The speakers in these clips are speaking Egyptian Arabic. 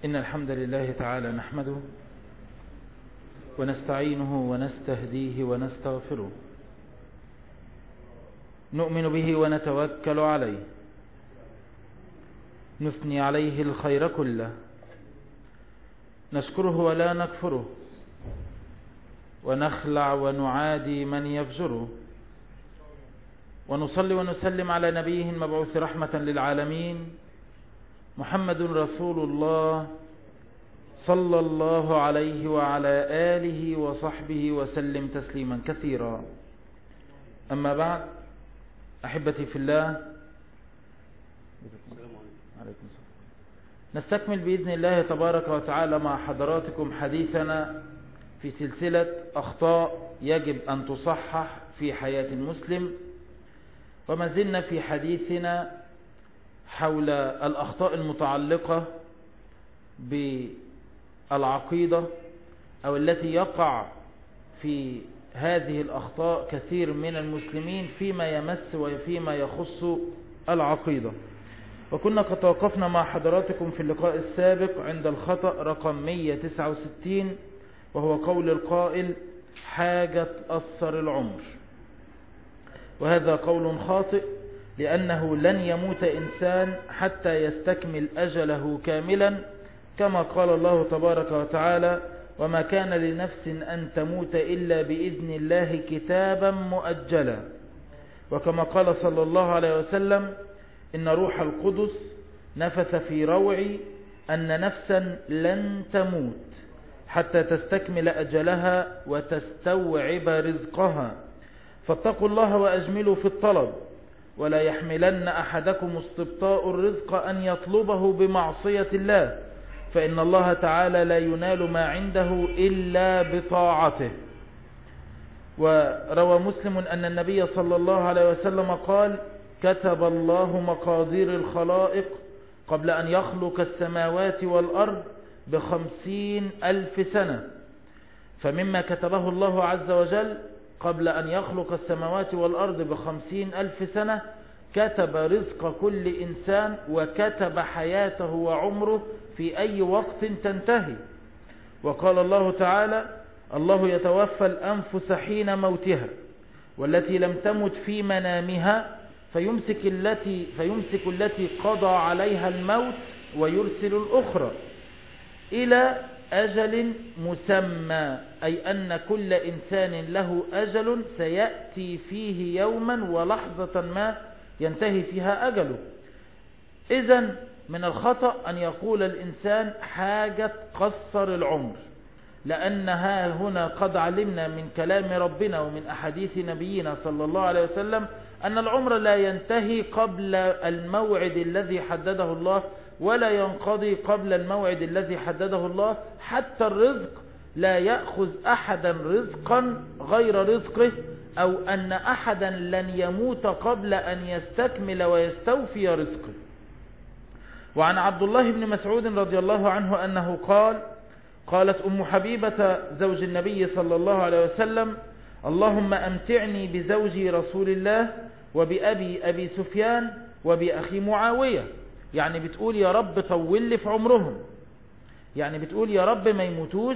إن الحمد لله تعالى نحمده ونستعينه ونستهديه ونستغفره نؤمن به ونتوكل عليه نثني عليه الخير كله نشكره ولا نكفره ونخلع ونعادي من يفجره ونصلي ونسلم على نبيه المبعوث رحمة للعالمين محمد رسول الله صلى الله عليه وعلى آله وصحبه وسلم تسليما كثيرا أما بعد أحبتي في الله عليكم السلام نستكمل بإذن الله تبارك وتعالى مع حضراتكم حديثنا في سلسلة أخطاء يجب أن تصحح في حياة المسلم وما زلنا في حديثنا حول الأخطاء المتعلقة بالعقيدة أو التي يقع في هذه الأخطاء كثير من المسلمين فيما يمس وفيما يخص العقيدة وكنا قد توقفنا مع حضراتكم في اللقاء السابق عند الخطأ رقم 169 وهو قول القائل حاجة أثر العمر وهذا قول خاطئ لأنه لن يموت إنسان حتى يستكمل أجله كاملا كما قال الله تبارك وتعالى وما كان لنفس أن تموت إلا بإذن الله كتابا مؤجلا وكما قال صلى الله عليه وسلم إن روح القدس نفث في روعي أن نفسا لن تموت حتى تستكمل أجلها وتستوعب رزقها فاتقوا الله وأجملوا في الطلب ولا يحملن أحدكم استبطاء الرزق أن يطلبه بمعصية الله فإن الله تعالى لا ينال ما عنده إلا بطاعته وروى مسلم أن النبي صلى الله عليه وسلم قال كتب الله مقادير الخلائق قبل أن يخلق السماوات والأرض بخمسين ألف سنة فمما كتبه الله عز وجل قبل أن يخلق السماوات والأرض بخمسين ألف سنة كتب رزق كل إنسان وكتب حياته وعمره في أي وقت تنتهي وقال الله تعالى الله يتوفى الأنفس حين موتها والتي لم تمت في منامها فيمسك التي, فيمسك التي قضى عليها الموت ويرسل الأخرى إلى أجل مسمى أي أن كل إنسان له أجل سيأتي فيه يوما ولحظة ما ينتهي فيها أجله إذا من الخطأ أن يقول الإنسان حاجة قصر العمر لأنها هنا قد علمنا من كلام ربنا ومن أحاديث نبينا صلى الله عليه وسلم أن العمر لا ينتهي قبل الموعد الذي حدده الله ولا ينقضي قبل الموعد الذي حدده الله حتى الرزق لا يأخذ أحدا رزقا غير رزقه أو أن أحدا لن يموت قبل أن يستكمل ويستوفي رزقه وعن عبد الله بن مسعود رضي الله عنه أنه قال قالت أم حبيبة زوج النبي صلى الله عليه وسلم اللهم أمتعني بزوجي رسول الله وبأبي أبي سفيان وبأخي معاوية يعني بتقول يا رب طول لي في عمرهم يعني بتقول يا رب ما يموتوش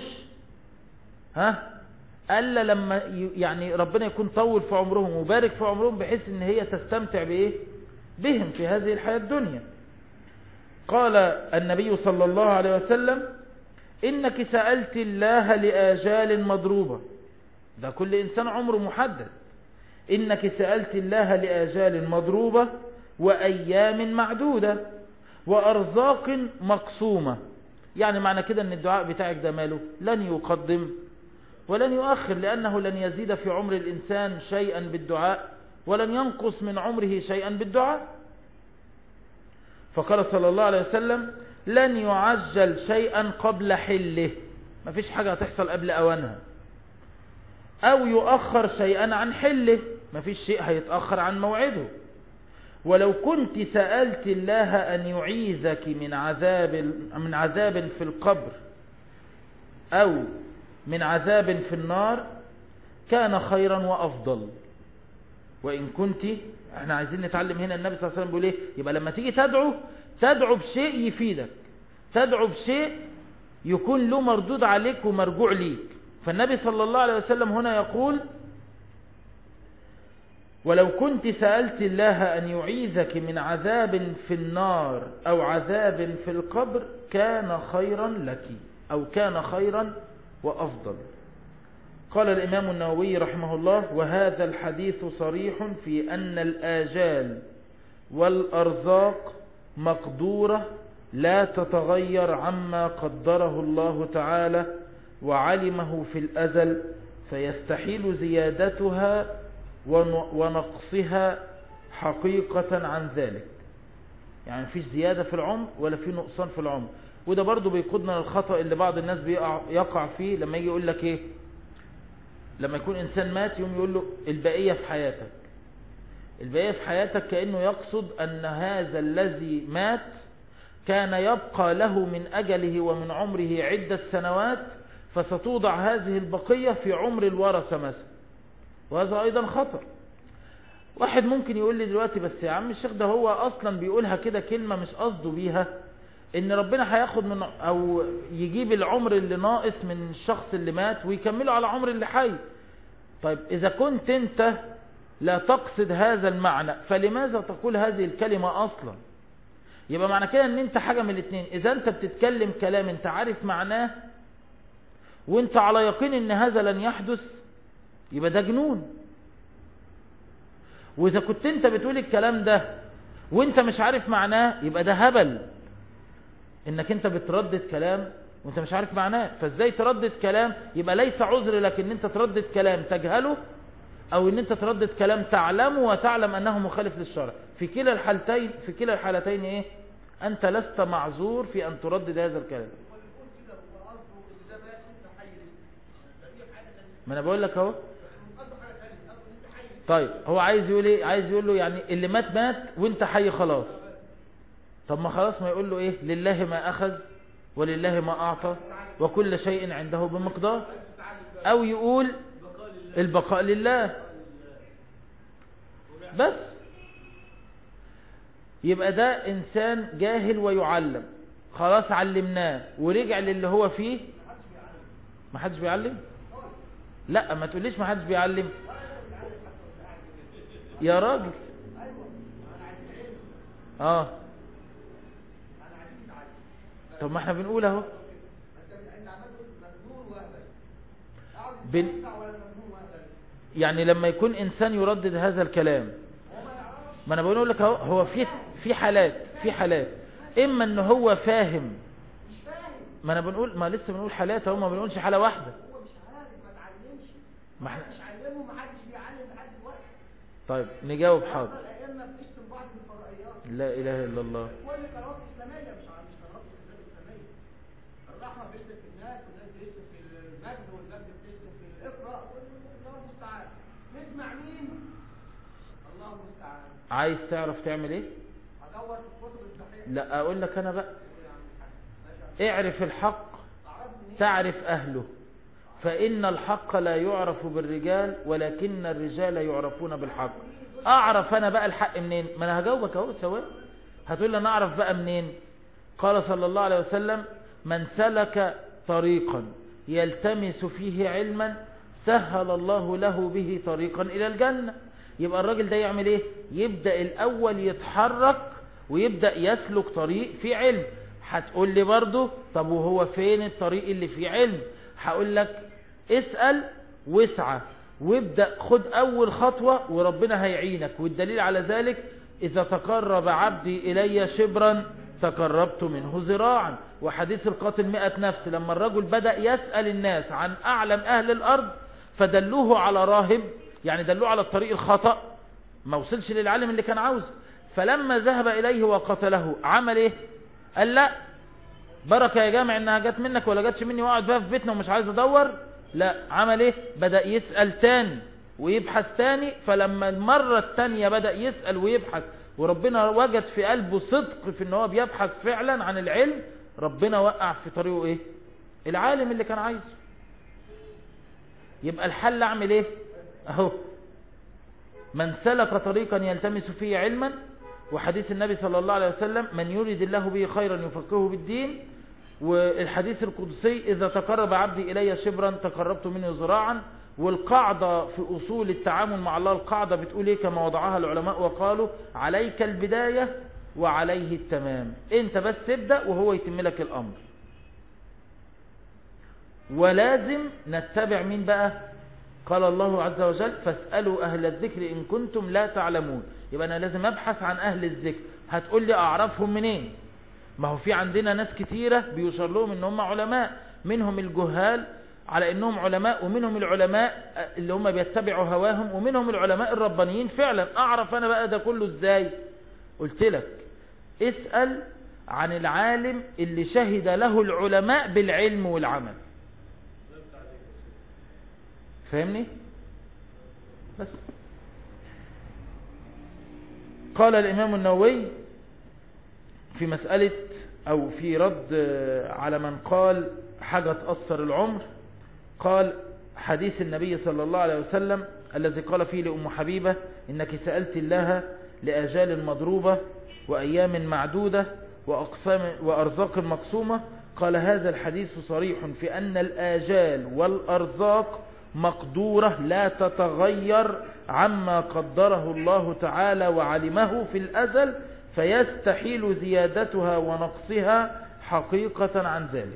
ها ألا لما يعني ربنا يكون طول في عمرهم وبارك في عمرهم بحيث ان هي تستمتع بإيه بهم في هذه الحياة الدنيا قال النبي صلى الله عليه وسلم إنك سألت الله لآجال مضروبة ده كل إنسان عمره محدد إنك سألت الله لآجال مضروبة وأيام معدودة وأرزاق مقسومة يعني معنى كده أن الدعاء بتاعك ده ماله لن يقدم ولن يؤخر لأنه لن يزيد في عمر الإنسان شيئا بالدعاء ولن ينقص من عمره شيئا بالدعاء فقال صلى الله عليه وسلم لن يعجل شيئا قبل حله ما فيش حاجة هتحصل قبل أوانها أو يؤخر شيئا عن حله ما فيش شيء هيتأخر عن موعده ولو كنت سألت الله أن يعيذك من عذاب من عذاب في القبر أو من عذاب في النار كان خيرا وأفضل وإن كنت احنا عايزين نتعلم هنا النبي صلى الله عليه وسلم بيقول ايه يبقى لما تيجي تدعو تدعو بشيء يفيدك تدعو بشيء يكون له مردود عليك ومرجوع ليك فالنبي صلى الله عليه وسلم هنا يقول ولو كنت سألت الله أن يعيذك من عذاب في النار أو عذاب في القبر كان خيرا لك أو كان خيرا وأفضل قال الإمام النووي رحمه الله وهذا الحديث صريح في أن الآجال والأرزاق مقدورة لا تتغير عما قدره الله تعالى وعلمه في الأزل فيستحيل زيادتها ونقصها حقيقة عن ذلك يعني فيش زيادة في العمر ولا في نقصان في العمر وده برضو بيقودنا للخطأ اللي بعض الناس بيقع فيه لما يجي يقول لك ايه لما يكون انسان مات يوم يقول له البقية في حياتك البقية في حياتك كأنه يقصد ان هذا الذي مات كان يبقى له من أجله ومن عمره عدة سنوات فستوضع هذه البقية في عمر الورثة مثلا وهذا أيضا خطر واحد ممكن يقول لي دلوقتي بس يا عم الشيخ ده هو أصلا بيقولها كده كلمة مش قصده بيها ان ربنا هياخد من او يجيب العمر اللي ناقص من الشخص اللي مات ويكمله على عمر اللي حي طيب اذا كنت انت لا تقصد هذا المعنى فلماذا تقول هذه الكلمة اصلا يبقى معنى كده ان انت حاجة من الاثنين اذا انت بتتكلم كلام انت عارف معناه وانت على يقين ان هذا لن يحدث يبقى ده جنون واذا كنت انت بتقول الكلام ده وانت مش عارف معناه يبقى ده هبل انك انت بتردد كلام وانت مش عارف معناه فازاي تردد كلام يبقى ليس عذر لك ان انت تردد كلام تجهله او ان انت تردد كلام تعلمه وتعلم انه مخالف للشرع في كلا الحالتين في كلا الحالتين ايه انت لست معذور في ان تردد هذا الكلام ما انا بقول لك اهو طيب هو عايز يقول ايه عايز يقول له يعني اللي مات مات وانت حي خلاص طب ما خلاص ما يقول له ايه لله ما اخذ ولله ما اعطى وكل شيء عنده بمقدار او يقول البقاء لله بس يبقى ده انسان جاهل ويعلم خلاص علمناه ورجع للي هو فيه ما حدش بيعلم لا ما تقوليش ما حدش بيعلم يا راجل اه طب ما احنا بنقول اهو بن... يعني لما يكون انسان يردد هذا الكلام ما انا بقول لك اهو هو في في حالات في حالات اما ان هو فاهم ما انا بنقول ما لسه بنقول حالات اهو ما بنقولش حاله واحده ما احنا طيب نجاوب حاضر لا اله الا الله عايز تعرف تعمل ايه لا اقول لك انا بقى اعرف الحق تعرف اهله فان الحق لا يعرف بالرجال ولكن الرجال يعرفون بالحق اعرف انا بقى الحق منين ما انا هجاوبك اهو سواء هتقول لي انا اعرف بقى منين قال صلى الله عليه وسلم من سلك طريقا يلتمس فيه علما سهل الله له به طريقا الى الجنة يبقى الراجل ده يعمل ايه يبدأ الاول يتحرك ويبدأ يسلك طريق في علم هتقول لي برضه طب وهو فين الطريق اللي فيه علم هقول لك اسأل واسعى وابدأ خد اول خطوة وربنا هيعينك والدليل على ذلك اذا تقرب عبدي الي شبرا تقربت منه زراعا وحديث القاتل مئة نفس لما الرجل بدأ يسأل الناس عن أعلم أهل الأرض فدلوه على راهب يعني دلوه على الطريق الخطأ ما وصلش للعالم اللي كان عاوز فلما ذهب إليه وقتله عمل ايه قال لا بركة يا جامع انها جت منك ولا جاتش مني واقعد بقى في بيتنا ومش عايز ادور لا عمل ايه بدأ يسأل تاني ويبحث تاني فلما المرة التانية بدأ يسأل ويبحث وربنا وجد في قلبه صدق في ان هو بيبحث فعلا عن العلم ربنا وقع في طريقه ايه العالم اللي كان عايزه يبقى الحل اعمل ايه اهو من سلك طريقا يلتمس فيه علما وحديث النبي صلى الله عليه وسلم من يريد الله به خيرا يفقهه بالدين والحديث القدسي إذا تقرب عبدي إلي شبرا تقربت منه ذراعا والقاعدة في أصول التعامل مع الله القاعدة بتقول إيه كما وضعها العلماء وقالوا عليك البداية وعليه التمام انت بس ابدأ وهو يتم لك الأمر ولازم نتبع مين بقى قال الله عز وجل فاسألوا أهل الذكر إن كنتم لا تعلمون يبقى أنا لازم أبحث عن أهل الذكر هتقول لي أعرفهم منين ما هو في عندنا ناس كتيرة بيشار لهم ان هم علماء منهم الجهال على انهم علماء ومنهم العلماء اللي هم بيتبعوا هواهم ومنهم العلماء الربانيين فعلا اعرف انا بقى ده كله ازاي قلت لك اسأل عن العالم اللي شهد له العلماء بالعلم والعمل فاهمني بس قال الامام النووي في مسألة أو في رد على من قال حاجة تأثر العمر قال حديث النبي صلى الله عليه وسلم الذي قال فيه لأم حبيبة إنك سألت الله لأجال مضروبة وأيام معدودة وأقسام وأرزاق مقسومة قال هذا الحديث صريح في أن الآجال والأرزاق مقدورة لا تتغير عما قدره الله تعالى وعلمه في الأزل فيستحيل زيادتها ونقصها حقيقة عن ذلك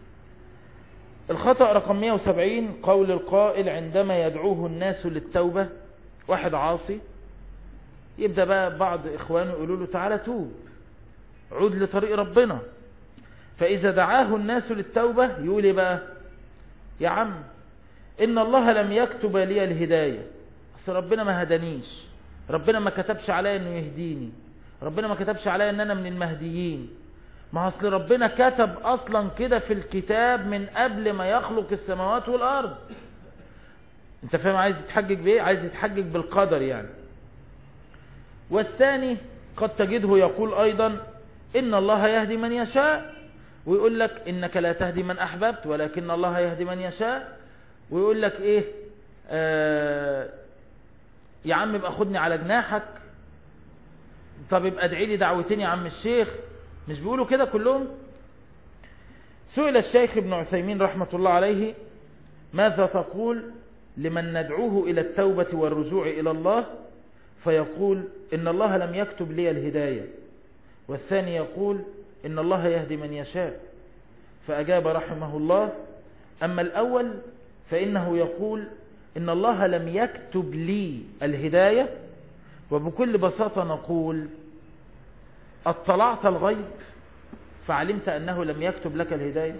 الخطأ رقم 170 قول القائل عندما يدعوه الناس للتوبة واحد عاصي يبدأ بقى بعض إخوانه يقولوا له تعالى توب عود لطريق ربنا فإذا دعاه الناس للتوبة يقول إيه بقى يا عم إن الله لم يكتب لي الهداية أصل ربنا ما هدانيش ربنا ما كتبش عليا أنه يهديني ربنا ما كتبش عليا ان انا من المهديين ما اصل ربنا كتب اصلا كده في الكتاب من قبل ما يخلق السماوات والارض انت فاهم عايز يتحجج بايه عايز يتحجج بالقدر يعني والثاني قد تجده يقول ايضا ان الله يهدي من يشاء ويقول لك انك لا تهدي من احببت ولكن الله يهدي من يشاء ويقول لك ايه آه يا عم ابقى خدني على جناحك طب يبقى ادعي لي دعوتين يا عم الشيخ مش بيقولوا كده كلهم سئل الشيخ ابن عثيمين رحمة الله عليه ماذا تقول لمن ندعوه إلى التوبة والرجوع إلى الله فيقول إن الله لم يكتب لي الهداية والثاني يقول إن الله يهدي من يشاء فأجاب رحمه الله أما الأول فإنه يقول إن الله لم يكتب لي الهداية وبكل بساطة نقول اطلعت الغيب فعلمت أنه لم يكتب لك الهداية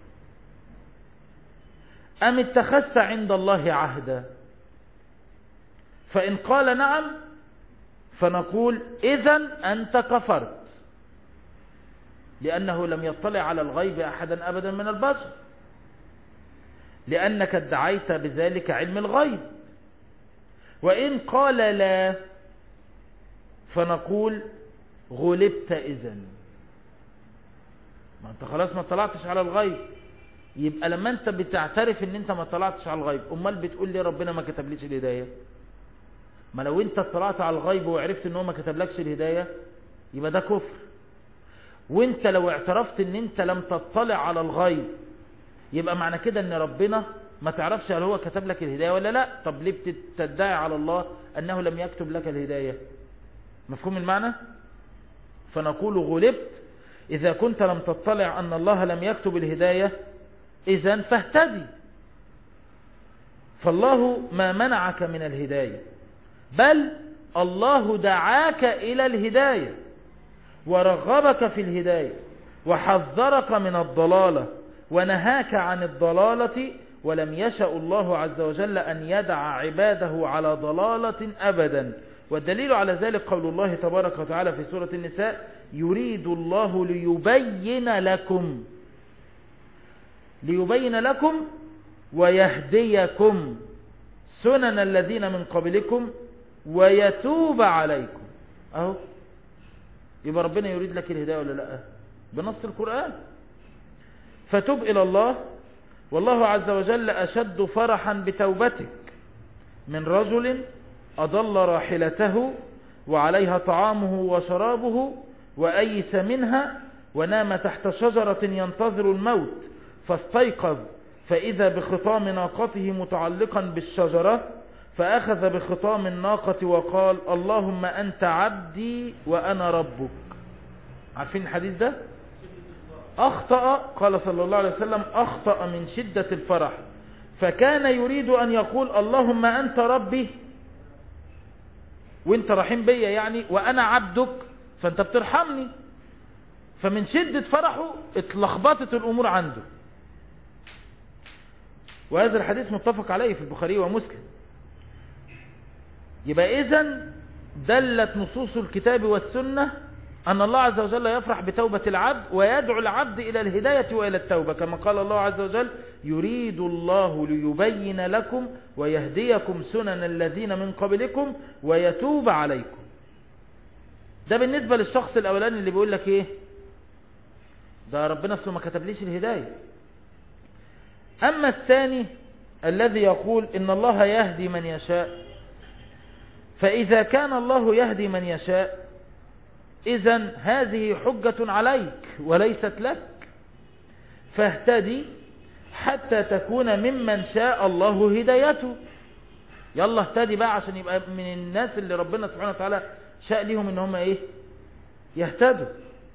أم اتخذت عند الله عهدا فإن قال نعم فنقول إذا أنت كفرت لأنه لم يطلع على الغيب أحدا أبدا من البشر لأنك ادعيت بذلك علم الغيب وإن قال لا فنقول غلبت إذن ما انت خلاص ما طلعتش على الغيب يبقى لما انت بتعترف ان انت ما طلعتش على الغيب امال بتقول لي ربنا ما كتبليش الهداية ما لو انت طلعت على الغيب وعرفت ان هو ما كتبلكش الهداية يبقى ده كفر وانت لو اعترفت ان انت لم تطلع على الغيب يبقى معنى كده ان ربنا ما تعرفش هل هو كتب لك الهداية ولا لا طب ليه بتدعي على الله انه لم يكتب لك الهداية مفهوم المعنى فنقول غلبت إذا كنت لم تطلع أن الله لم يكتب الهداية إذا فاهتدي فالله ما منعك من الهداية بل الله دعاك إلى الهداية ورغبك في الهداية وحذرك من الضلالة ونهاك عن الضلالة ولم يشأ الله عز وجل أن يدع عباده على ضلالة أبدا والدليل على ذلك قول الله تبارك وتعالى في سورة النساء يريد الله ليبين لكم ليبين لكم ويهديكم سنن الذين من قبلكم ويتوب عليكم اهو يبقى ربنا يريد لك الهداية ولا لا بنص القرآن فتب إلى الله والله عز وجل أشد فرحا بتوبتك من رجل أضل راحلته وعليها طعامه وشرابه وأيس منها ونام تحت شجرة ينتظر الموت فاستيقظ فإذا بخطام ناقته متعلقا بالشجرة فأخذ بخطام الناقة وقال اللهم أنت عبدي وأنا ربك عارفين الحديث ده أخطأ قال صلى الله عليه وسلم أخطأ من شدة الفرح فكان يريد أن يقول اللهم أنت ربي وانت رحيم بيا يعني وأنا عبدك فانت بترحمني فمن شدة فرحه اتلخبطت الأمور عنده وهذا الحديث متفق عليه في البخاري ومسلم يبقى إذن دلت نصوص الكتاب والسنة أن الله عز وجل يفرح بتوبة العبد ويدعو العبد إلى الهداية وإلى التوبة كما قال الله عز وجل يريد الله ليبين لكم ويهديكم سنن الذين من قبلكم ويتوب عليكم ده بالنسبة للشخص الأولاني اللي بيقول لك إيه ده ربنا اصله ما كتبليش الهداية أما الثاني الذي يقول إن الله يهدي من يشاء فإذا كان الله يهدي من يشاء إذا هذه حجة عليك وليست لك فاهتدي حتى تكون ممن شاء الله هدايته يلا اهتدي بقى عشان يبقى من الناس اللي ربنا سبحانه وتعالى شاء لهم ان هم ايه يهتدوا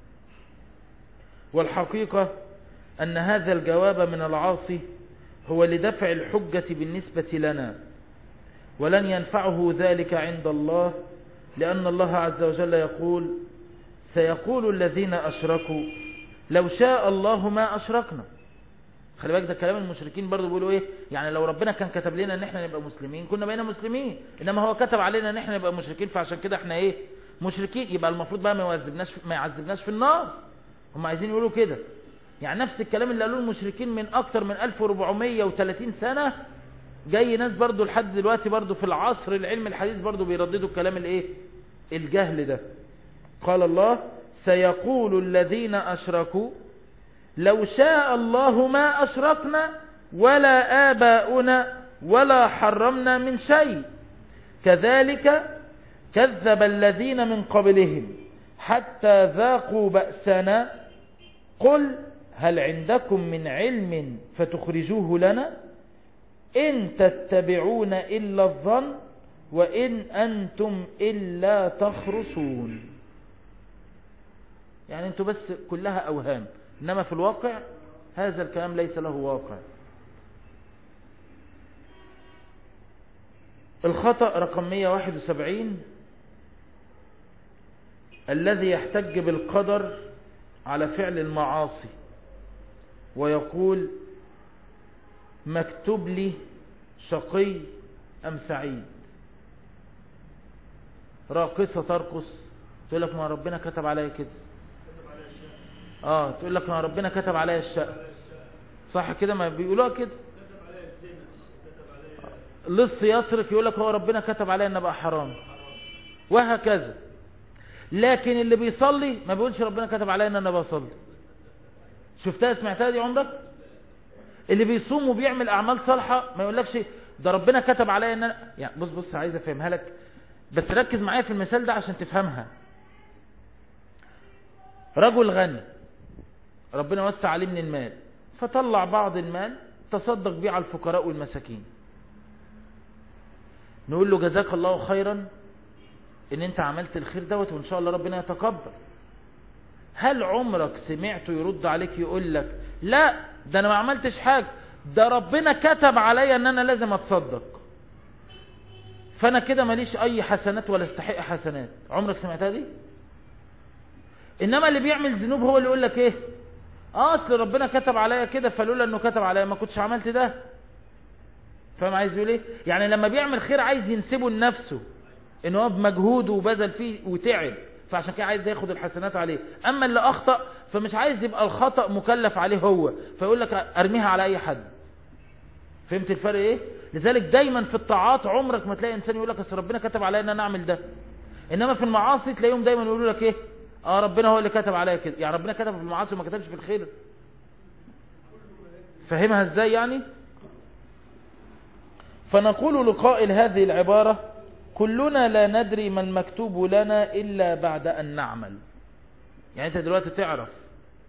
والحقيقة أن هذا الجواب من العاصي هو لدفع الحجة بالنسبة لنا ولن ينفعه ذلك عند الله لأن الله عز وجل يقول سيقول الذين أشركوا لو شاء الله ما أشركنا خلي بالك ده كلام المشركين برضو بيقولوا ايه يعني لو ربنا كان كتب لنا ان احنا نبقى مسلمين كنا بقينا مسلمين انما هو كتب علينا ان احنا نبقى مشركين فعشان كده احنا ايه مشركين يبقى المفروض بقى ما يعذبناش ما يعذبناش في النار هم عايزين يقولوا كده يعني نفس الكلام اللي قالوه المشركين من اكتر من 1430 سنة جاي ناس برضو لحد دلوقتي برضو في العصر العلم الحديث برضو بيرددوا الكلام الايه الجهل ده قال الله سيقول الذين أشركوا لو شاء الله ما أشركنا ولا آباؤنا ولا حرمنا من شيء كذلك كذب الذين من قبلهم حتى ذاقوا بأسنا قل هل عندكم من علم فتخرجوه لنا إن تتبعون إلا الظن وإن أنتم إلا تخرصون يعني أنتم بس كلها أوهام إنما في الواقع هذا الكلام ليس له واقع الخطأ رقم 171 الذي يحتج بالقدر على فعل المعاصي ويقول مكتوب لي شقي أم سعيد راقصة ترقص تقول لك ما ربنا كتب عليا كده اه تقول لك ما ربنا كتب عليا الشقة صح كده ما بيقولوها كده لص يصرف يقول لك هو ربنا كتب عليا ان ابقى حرام وهكذا لكن اللي بيصلي ما بيقولش ربنا كتب عليا ان انا بصلي شفتها سمعتها دي عمرك اللي بيصوم وبيعمل اعمال صالحة ما يقولكش ده ربنا كتب عليا ان انا يعني بص بص عايز افهمها لك بس ركز معايا في المثال ده عشان تفهمها رجل غني ربنا وسع عليه من المال فطلع بعض المال تصدق بيه على الفقراء والمساكين نقول له جزاك الله خيرا ان انت عملت الخير دوت وان شاء الله ربنا يتقبل هل عمرك سمعته يرد عليك يقول لك لا ده انا ما عملتش حاجة ده ربنا كتب عليا ان انا لازم اتصدق فانا كده ماليش اي حسنات ولا استحق حسنات عمرك سمعتها دي انما اللي بيعمل ذنوب هو اللي يقول لك ايه اه اصل ربنا كتب عليا كده فلولا انه كتب عليا ما كنتش عملت ده فاهم عايز يقول ايه يعني لما بيعمل خير عايز ينسبه لنفسه ان هو بمجهوده وبذل فيه وتعب فعشان كده عايز ياخد الحسنات عليه اما اللي اخطأ فمش عايز يبقى الخطأ مكلف عليه هو فيقول لك ارميها على اي حد فهمت الفرق ايه لذلك دايما في الطاعات عمرك ما تلاقي انسان يقول لك اصل ربنا كتب عليا ان انا اعمل ده انما في المعاصي تلاقيهم دايما يقولوا لك ايه اه ربنا هو اللي كتب عليا كده يعني ربنا كتب في المعاصي وما كتبش في الخير فهمها ازاي يعني فنقول لقائل هذه العبارة كلنا لا ندري ما المكتوب لنا إلا بعد أن نعمل يعني أنت دلوقتي تعرف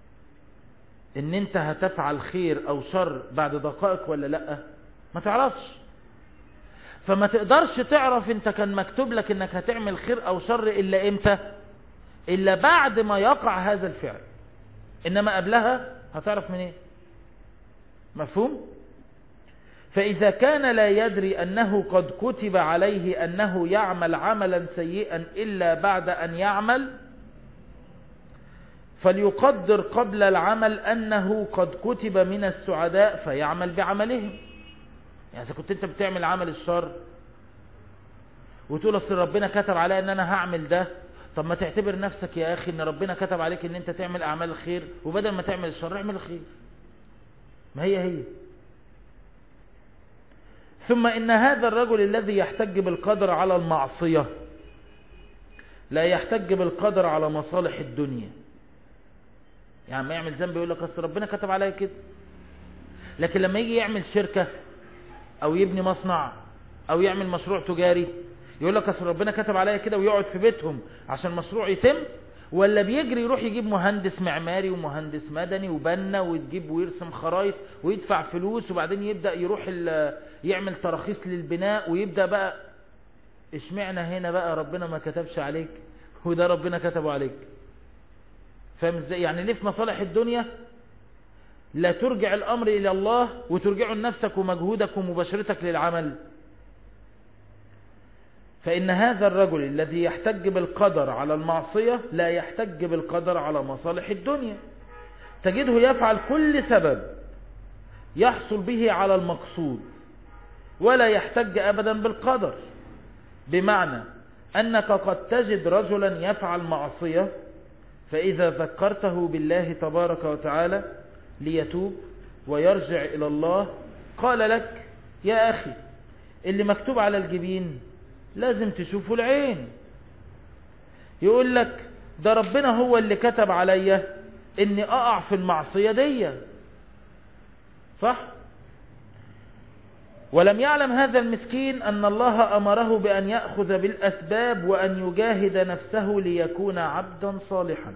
ان انت هتفعل خير او شر بعد دقائق ولا لا ما تعرفش فما تقدرش تعرف انت كان مكتوب لك انك هتعمل خير او شر الا امتى الا بعد ما يقع هذا الفعل انما قبلها هتعرف منين إيه؟ مفهوم فإذا كان لا يدري أنه قد كتب عليه أنه يعمل عملا سيئا إلا بعد أن يعمل فليقدر قبل العمل أنه قد كتب من السعداء فيعمل بعملهم يعني إذا كنت أنت بتعمل عمل الشر وتقول أصل ربنا كتب علي أن أنا هعمل ده طب ما تعتبر نفسك يا أخي أن ربنا كتب عليك أن أنت تعمل أعمال الخير وبدل ما تعمل الشر اعمل الخير ما هي هي ثم إن هذا الرجل الذي يحتج بالقدر على المعصية لا يحتج بالقدر على مصالح الدنيا يعني ما يعمل ذنب يقول لك أصل ربنا كتب عليا كده لكن لما يجي يعمل شركة أو يبني مصنع أو يعمل مشروع تجاري يقول لك أصل ربنا كتب عليا كده ويقعد في بيتهم عشان المشروع يتم ولا بيجري يروح يجيب مهندس معماري ومهندس مدني وبنا ويجيب ويرسم خرايط ويدفع فلوس وبعدين يبدأ يروح يعمل تراخيص للبناء ويبدأ بقى اشمعنى هنا بقى ربنا ما كتبش عليك وده ربنا كتبه عليك فاهم ازاي يعني ليه في مصالح الدنيا لا ترجع الامر الى الله وترجعه لنفسك ومجهودك ومباشرتك للعمل فإن هذا الرجل الذي يحتج بالقدر على المعصية لا يحتج بالقدر على مصالح الدنيا تجده يفعل كل سبب يحصل به على المقصود ولا يحتج أبدا بالقدر بمعنى أنك قد تجد رجلا يفعل معصية فإذا ذكرته بالله تبارك وتعالى ليتوب ويرجع إلى الله قال لك يا أخي اللي مكتوب على الجبين لازم تشوفه العين يقول لك ده ربنا هو اللي كتب عليا اني اقع في المعصية دي صح ولم يعلم هذا المسكين ان الله امره بان يأخذ بالاسباب وان يجاهد نفسه ليكون عبدا صالحا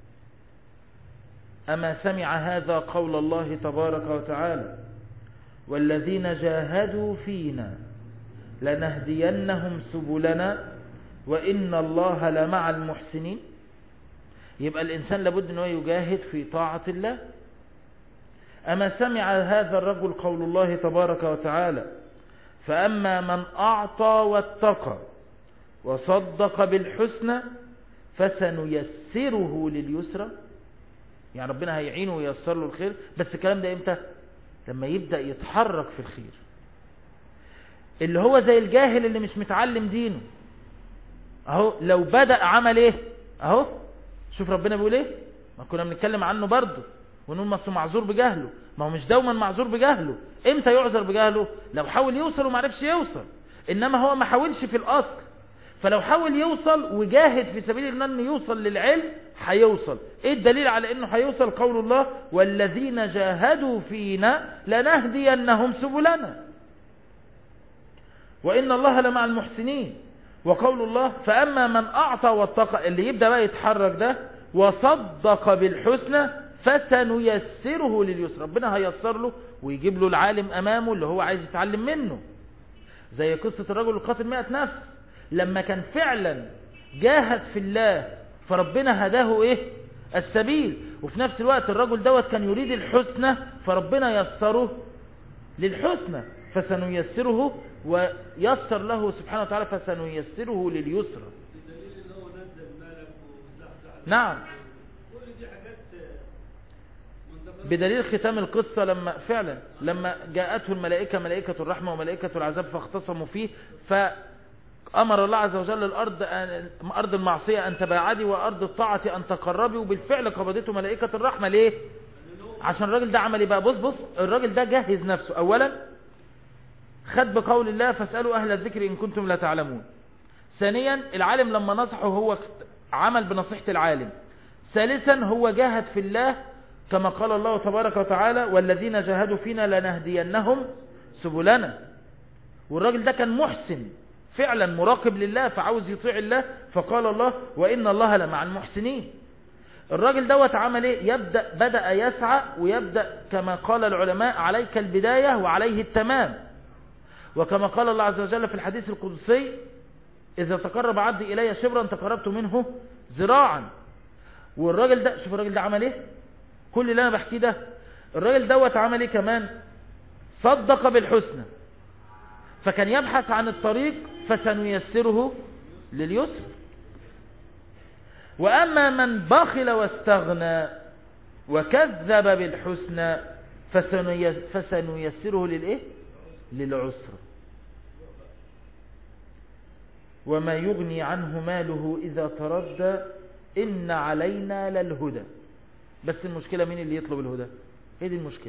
اما سمع هذا قول الله تبارك وتعالى والذين جاهدوا فينا لنهدينهم سبلنا وإن الله لمع المحسنين يبقى الإنسان لابد أنه يجاهد في طاعة الله أما سمع هذا الرجل قول الله تبارك وتعالى فأما من أعطى واتقى وصدق بالحسنى فسنيسره لليسرى يعني ربنا هيعينه وييسر له الخير بس الكلام ده امتى لما يبدأ يتحرك في الخير اللي هو زي الجاهل اللي مش متعلم دينه اهو لو بدأ عمل ايه اهو شوف ربنا بيقول ايه ما كنا بنتكلم عنه برضه ونقول ما معذور بجهله ما هو مش دوما معذور بجهله امتى يعذر بجهله لو حاول يوصل وما عرفش يوصل انما هو ما حاولش في الاصل فلو حاول يوصل وجاهد في سبيل الله انه يوصل للعلم هيوصل ايه الدليل على انه هيوصل قول الله والذين جاهدوا فينا لنهدينهم سبلنا وإن الله لمع المحسنين وقول الله فأما من أعطى واتقى اللي يبدأ بقى يتحرك ده وصدق بالحسنى فسنيسره لليسر ربنا هيسر له ويجيب له العالم أمامه اللي هو عايز يتعلم منه زي قصة الرجل القاتل مئة نفس لما كان فعلا جاهد في الله فربنا هداه ايه السبيل وفي نفس الوقت الرجل دوت كان يريد الحسنى فربنا يسره للحسنى فسنيسره ويسر له سبحانه وتعالى فسنيسره لليسر نعم بدليل ختام القصة لما فعلا لما جاءته الملائكة ملائكة الرحمة وملائكة العذاب فاختصموا فيه فأمر الله عز وجل الأرض أن أرض المعصية أن تباعدي وأرض الطاعة أن تقربي وبالفعل قبضته ملائكة الرحمة ليه عشان الراجل ده عمل بقى بص بص الراجل ده جهز نفسه أولا خد بقول الله فاسألوا أهل الذكر إن كنتم لا تعلمون ثانيا العالم لما نصحه هو عمل بنصيحة العالم ثالثا هو جاهد في الله كما قال الله تبارك وتعالى والذين جاهدوا فينا لنهدينهم سبلنا والراجل ده كان محسن فعلا مراقب لله فعاوز يطيع الله فقال الله وإن الله لمع المحسنين الراجل دوت عمل ايه يبدأ بدأ يسعى ويبدأ كما قال العلماء عليك البداية وعليه التمام وكما قال الله عز وجل في الحديث القدسي إذا تقرب عبدي إلي شبرا تقربت منه ذراعا والراجل ده شوف الراجل ده عمل ايه كل اللي انا بحكيه ده الراجل دوت عمل ايه كمان صدق بالحسنى فكان يبحث عن الطريق فسنيسره لليسر وأما من بخل واستغنى وكذب بالحسنى فسنيسره للإيه؟ للعسر وما يغني عنه ماله إذا تردى إن علينا للهدى بس المشكلة مين اللي يطلب الهدى هي دي المشكلة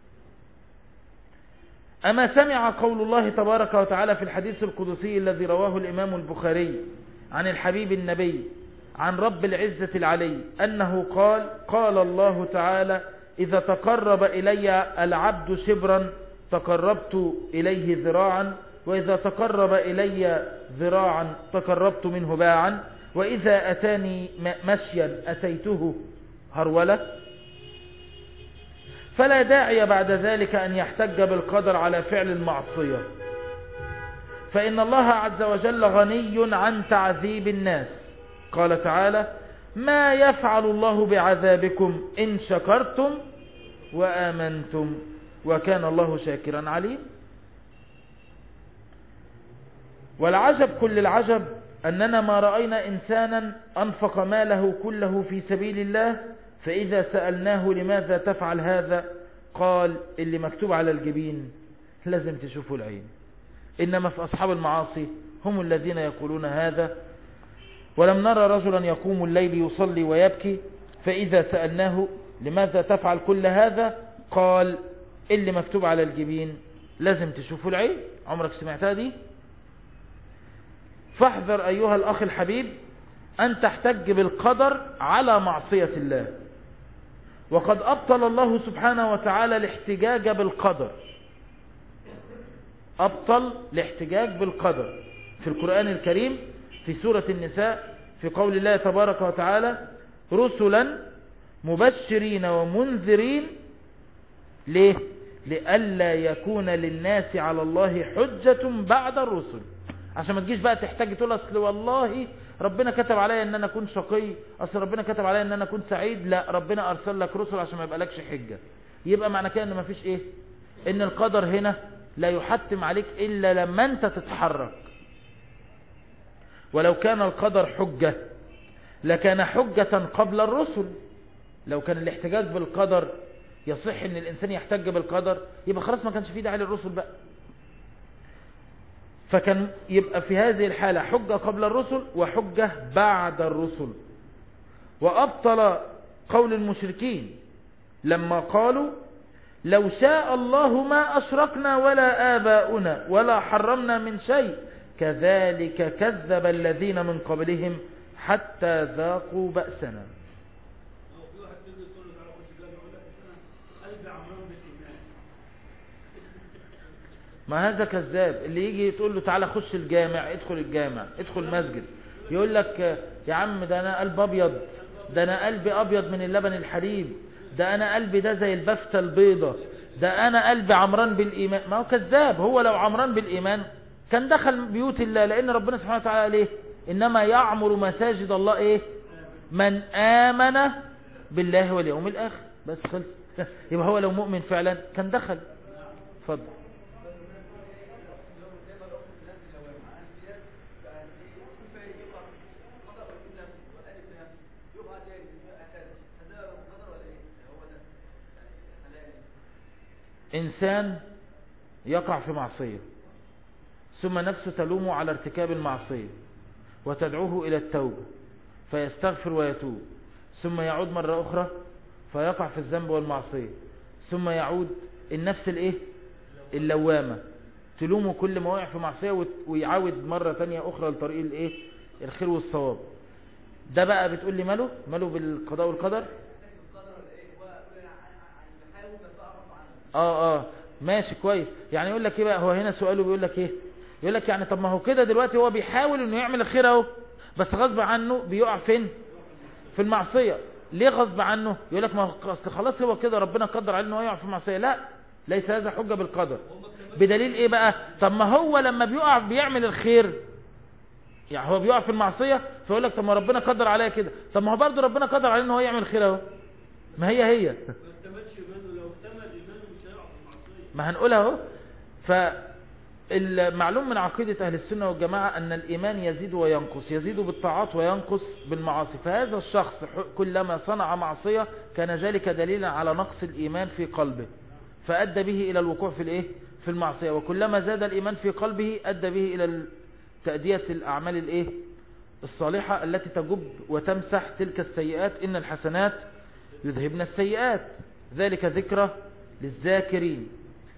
أما سمع قول الله تبارك وتعالى في الحديث القدسي الذي رواه الإمام البخاري عن الحبيب النبي عن رب العزة العلي أنه قال قال الله تعالى إذا تقرب إلي العبد شبرا تقربت إليه ذراعا وإذا تقرب إلي ذراعا تقربت منه باعا وإذا أتاني مشيا أتيته هرولة فلا داعي بعد ذلك أن يحتج بالقدر على فعل المعصية فإن الله عز وجل غني عن تعذيب الناس قال تعالى ما يفعل الله بعذابكم إن شكرتم وآمنتم وكان الله شاكرا عليم والعجب كل العجب أننا ما رأينا إنسانا أنفق ماله كله في سبيل الله فإذا سألناه لماذا تفعل هذا قال اللي مكتوب على الجبين لازم تشوفوا العين إنما في أصحاب المعاصي هم الذين يقولون هذا ولم نرى رجلا يقوم الليل يصلي ويبكي فإذا سألناه لماذا تفعل كل هذا قال اللي مكتوب على الجبين لازم تشوفوا العين عمرك سمعتها دي فاحذر أيها الأخ الحبيب أن تحتج بالقدر على معصية الله وقد أبطل الله سبحانه وتعالى الاحتجاج بالقدر أبطل الاحتجاج بالقدر في القرآن الكريم في سورة النساء في قول الله تبارك وتعالى رسلا مبشرين ومنذرين ليه لألا يكون للناس على الله حجة بعد الرسل عشان ما تجيش بقى تحتاج تقول اصل والله ربنا كتب عليا ان انا اكون شقي اصل ربنا كتب عليا ان انا اكون سعيد لا ربنا ارسل لك رسل عشان ما يبقالكش حجة يبقى معنى كده ان ما فيش ايه ان القدر هنا لا يحتم عليك الا لما انت تتحرك ولو كان القدر حجة لكان حجة قبل الرسل لو كان الاحتجاج بالقدر يصح ان الانسان يحتج بالقدر يبقى خلاص ما كانش فيه داعي للرسل بقى فكان يبقى في هذه الحالة حجة قبل الرسل وحجة بعد الرسل وأبطل قول المشركين لما قالوا لو شاء الله ما أشركنا ولا آباؤنا ولا حرمنا من شيء كذلك كذب الذين من قبلهم حتى ذاقوا بأسنا ما هذا كذاب اللي يجي تقول له تعالى خش الجامع ادخل الجامع ادخل المسجد يقول لك يا عم ده انا قلب ابيض ده انا قلبي ابيض من اللبن الحليب ده انا قلبي ده زي البفتة البيضة ده انا قلبي عمران بالايمان ما هو كذاب هو لو عمران بالايمان كان دخل بيوت الله لان ربنا سبحانه وتعالى ليه انما يعمر مساجد الله ايه من امن بالله واليوم الاخر بس خلص يبقى هو لو مؤمن فعلا كان دخل اتفضل إنسان يقع في معصية ثم نفسه تلومه على ارتكاب المعصية وتدعوه إلى التوبة فيستغفر ويتوب ثم يعود مرة أخرى فيقع في الذنب والمعصية ثم يعود النفس الايه اللوامة تلومه كل ما وقع في معصية ويعاود مرة تانية أخرى لطريق الايه الخير والصواب ده بقى بتقول لي ماله ماله بالقضاء والقدر اه اه ماشي كويس يعني يقول لك ايه بقى هو هنا سؤاله بيقول لك ايه يقول لك يعني طب ما هو كده دلوقتي هو بيحاول انه يعمل الخير اهو بس غصب عنه بيقع فين في المعصية ليه غصب عنه يقول لك ما هو اصل خلاص هو كده ربنا قدر عليه انه يقع في معصيه لا ليس هذا حجه بالقدر بدليل ايه بقى طب ما هو لما بيقع بيعمل الخير يعني هو بيقع في المعصيه فيقول لك طب ما ربنا قدر عليا كده طب ما هو برضه ربنا قدر عليه ان هو يعمل خير اهو ما هي هي ما اكتملش ايمانه لو اكتمل ايمانه مش هيقع في المعصيه ما هنقولها اهو فالمعلوم من عقيدة أهل السنة والجماعة أن الإيمان يزيد وينقص يزيد بالطاعات وينقص بالمعاصي فهذا الشخص كلما صنع معصية كان ذلك دليلا على نقص الإيمان في قلبه فأدى به إلى الوقوع في الإيه؟ في المعصية وكلما زاد الإيمان في قلبه أدى به إلى تأدية الأعمال الإيه؟ الصالحة التي تجب وتمسح تلك السيئات إن الحسنات يذهبن السيئات ذلك ذكرى للذاكرين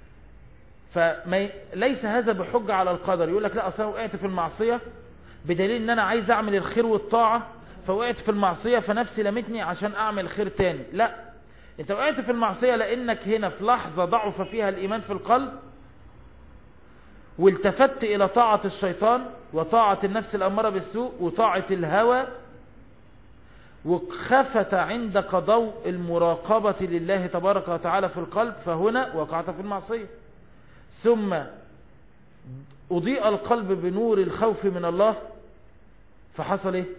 فليس هذا بحجة على القدر يقول لك لا أصلا وقعت في المعصية بدليل ان انا عايز اعمل الخير والطاعة فوقعت في المعصية فنفسي لمتني عشان اعمل خير تاني لا انت وقعت في المعصية لانك هنا في لحظة ضعف فيها الايمان في القلب والتفت الى طاعة الشيطان وطاعة النفس الامارة بالسوء وطاعة الهوى وخفت عندك ضوء المراقبة لله تبارك وتعالى في القلب فهنا وقعت في المعصية ثم أضيء القلب بنور الخوف من الله فحصل ايه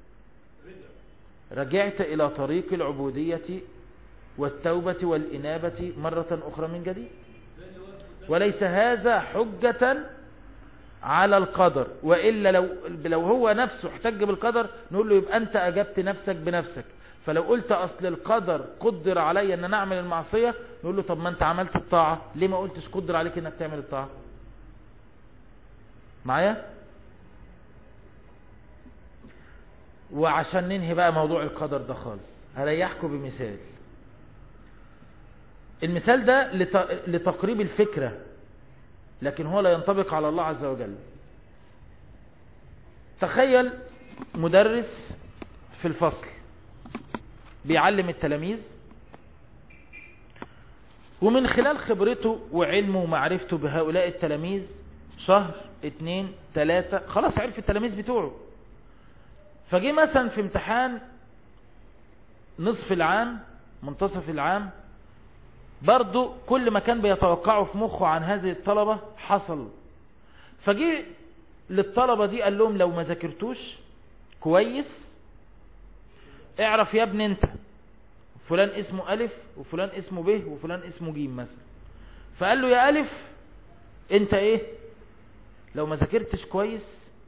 رجعت إلى طريق العبودية والتوبة والإنابة مرة أخرى من جديد وليس هذا حجة على القدر وإلا لو, لو هو نفسه احتج بالقدر نقول له يبقى أنت أجبت نفسك بنفسك فلو قلت أصل القدر قدر علي أن نعمل المعصية نقول له طب ما أنت عملت الطاعة ليه ما قلتش قدر عليك أنك تعمل الطاعة معايا وعشان ننهي بقى موضوع القدر ده خالص هريحكم بمثال المثال ده لتقريب الفكرة لكن هو لا ينطبق على الله عز وجل تخيل مدرس في الفصل بيعلم التلاميذ ومن خلال خبرته وعلمه ومعرفته بهؤلاء التلاميذ شهر اتنين تلاتة خلاص عرف التلاميذ بتوعه فجي مثلا في امتحان نصف العام منتصف العام برضو كل ما كان بيتوقعه في مخه عن هذه الطلبة حصل فجي للطلبة دي قال لهم لو ما ذاكرتوش كويس اعرف يا ابني انت فلان اسمه ألف وفلان اسمه ب وفلان اسمه جيم مثلا فقال له يا ألف انت ايه لو ما ذاكرتش كويس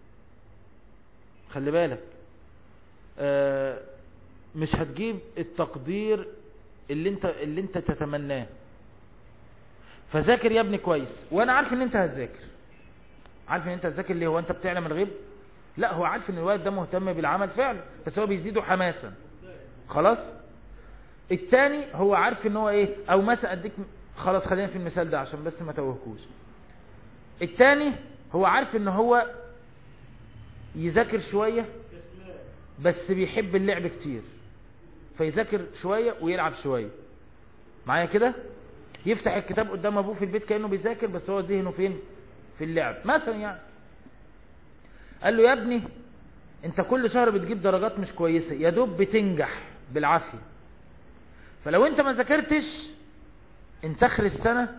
خلي بالك آه مش هتجيب التقدير اللي انت اللي انت تتمناه فذاكر يا ابني كويس وانا عارف ان انت هتذاكر عارف ان انت هتذاكر ليه هو انت بتعلم الغيب لا هو عارف ان الولد ده مهتم بالعمل فعلا بس هو بيزيده حماسا خلاص التاني هو عارف ان هو ايه او مثلا اديك خلاص خلينا في المثال ده عشان بس ما توهكوش التاني هو عارف ان هو يذاكر شوية بس بيحب اللعب كتير فيذاكر شوية ويلعب شوية معايا كده يفتح الكتاب قدام ابوه في البيت كأنه بيذاكر بس هو ذهنه فين في اللعب مثلا يعني قال له يا ابني انت كل شهر بتجيب درجات مش كويسة يا دوب بتنجح بالعافية فلو انت ما ذاكرتش انت اخر السنة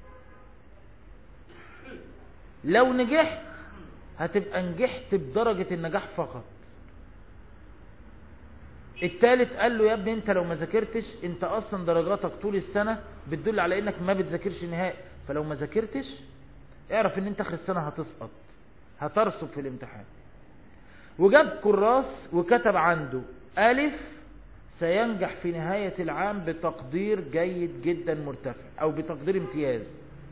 لو نجحت هتبقى نجحت بدرجة النجاح فقط التالت قال له يا ابني انت لو ما ذاكرتش انت اصلا درجاتك طول السنة بتدل على انك ما بتذاكرش نهائي فلو ما ذاكرتش اعرف ان انت اخر السنة هتسقط هترسب في الامتحان وجاب كراس وكتب عنده ألف سينجح في نهاية العام بتقدير جيد جدا مرتفع أو بتقدير امتياز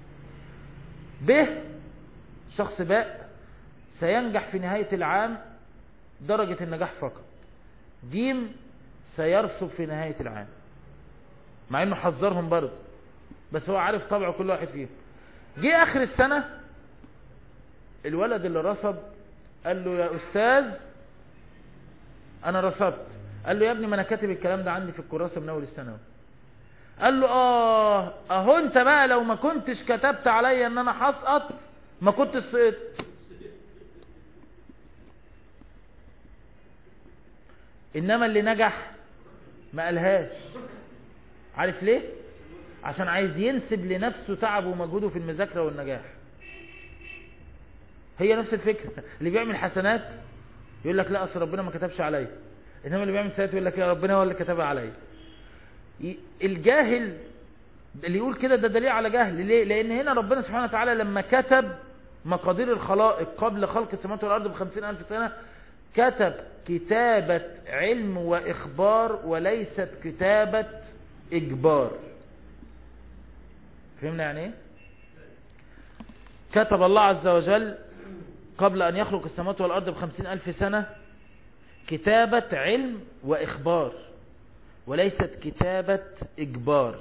ب شخص باء سينجح في نهاية العام درجة النجاح فقط جيم سيرسب في نهاية العام مع انه حذرهم برضه بس هو عارف طبعه كل واحد فيهم جه اخر السنة الولد اللي رسب قال له يا استاذ انا رسبت قال له يا ابني ما انا كاتب الكلام ده عندي في الكراسة من اول السنة قال له اه اهو انت بقى لو ما كنتش كتبت عليا ان انا هسقط ما كنتش سقطت انما اللي نجح ما قالهاش عارف ليه عشان عايز ينسب لنفسه تعبه ومجهوده في المذاكرة والنجاح هي نفس الفكرة اللي بيعمل حسنات يقول لك لا اصل ربنا ما كتبش عليا انما اللي بيعمل سيئات يقول لك يا ربنا هو اللي كتبها عليا ي- الجاهل اللي يقول كده ده دليل على جهل ليه لان هنا ربنا سبحانه وتعالى لما كتب مقادير الخلائق قبل خلق السماوات والارض بخمسين الف سنة كتب كتابة علم واخبار وليست كتابة اجبار فهمنا يعني ايه كتب الله عز وجل قبل أن يخلق السماوات والأرض بخمسين ألف سنة كتابة علم وإخبار وليست كتابة إجبار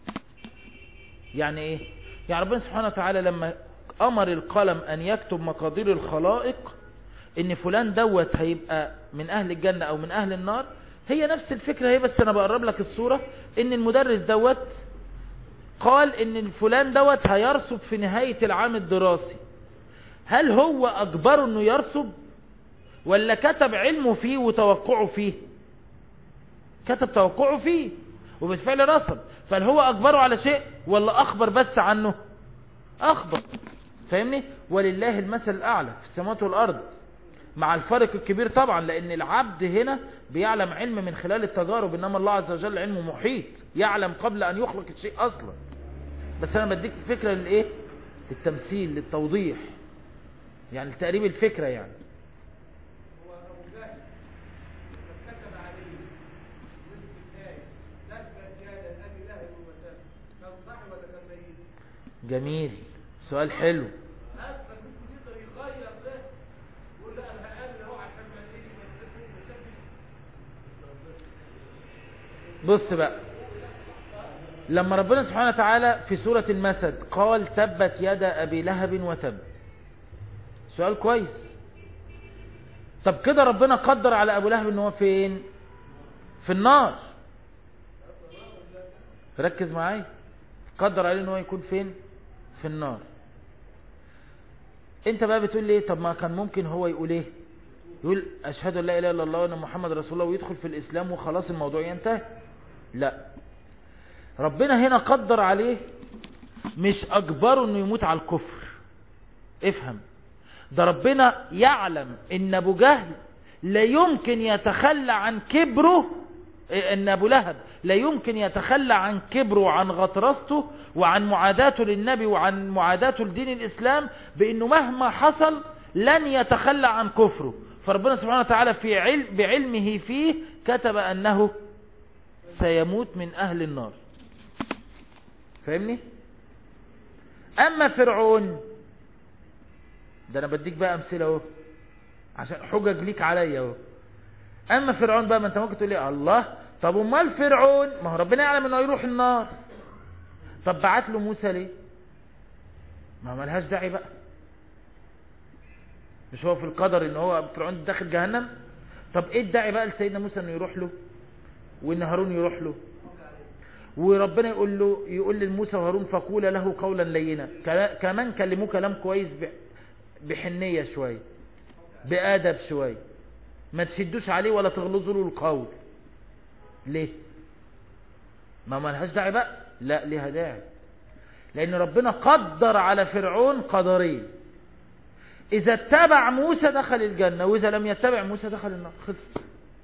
يعني إيه؟ يعني ربنا سبحانه وتعالى لما أمر القلم أن يكتب مقادير الخلائق إن فلان دوت هيبقى من أهل الجنة أو من أهل النار هي نفس الفكرة هي بس أنا بقرب لك الصورة إن المدرس دوت قال إن فلان دوت هيرسب في نهاية العام الدراسي هل هو أجبره أنه يرسب ولا كتب علمه فيه وتوقعه فيه كتب توقعه فيه وبالفعل رسب فهل هو أجبره على شيء ولا أخبر بس عنه أخبر فاهمني ولله المثل الأعلى في السماوات والأرض مع الفرق الكبير طبعا لأن العبد هنا بيعلم علم من خلال التجارب إنما الله عز وجل علمه محيط يعلم قبل أن يخلق الشيء أصلا بس أنا بديك فكرة للإيه للتمثيل للتوضيح يعني لتقريب الفكرة يعني هو أبو جهل لما كتب عليه نصف الآية تبت يدا أبي لهب وتب كان صح ولا كان ميت؟ جميل سؤال حلو هات فالمسلم يقدر يغير ده يقول لا أنا هقابل أهو عشان ما تيجي ما تسيبني ما تسيبني بص بقى لما ربنا سبحانه وتعالى في سورة المسد قال تبت يد أبي لهب وتب سؤال كويس طب كده ربنا قدر على أبو لهب ان هو فين في النار ركز معايا قدر عليه ان هو يكون فين في النار انت بقى بتقول لي طب ما كان ممكن هو يقول ايه يقول اشهد ان لا اله الا الله وان محمد رسول الله ويدخل في الاسلام وخلاص الموضوع ينتهي لا ربنا هنا قدر عليه مش اجبره انه يموت على الكفر افهم ده ربنا يعلم ان ابو جهل لا يمكن يتخلى عن كبره ان ابو لهب لا يمكن يتخلى عن كبره وعن غطرسته وعن معاداته للنبي وعن معاداته لدين الاسلام بانه مهما حصل لن يتخلى عن كفره فربنا سبحانه وتعالى في علم بعلمه فيه كتب انه سيموت من اهل النار فاهمني اما فرعون ده انا بديك بقى امثله اهو عشان حجج ليك عليا اهو اما فرعون بقى ما انت ممكن تقول لي الله طب امال فرعون ما هو ربنا يعلم انه يروح النار طب بعت له موسى ليه ما ملهاش داعي بقى مش هو في القدر ان هو فرعون داخل جهنم طب ايه الداعي بقى لسيدنا موسى انه يروح له وان هارون يروح له وربنا يقول له يقول لموسى وهارون فقول له قولا لينا كمان كلموه كلام كويس بحنية شوية بأدب شوية ما تشدوش عليه ولا تغلظوا له القول ليه ما ملهاش داعي بقى لا ليها داعي لأن ربنا قدر على فرعون قدرين إذا اتبع موسى دخل الجنة وإذا لم يتبع موسى دخل النار خلصت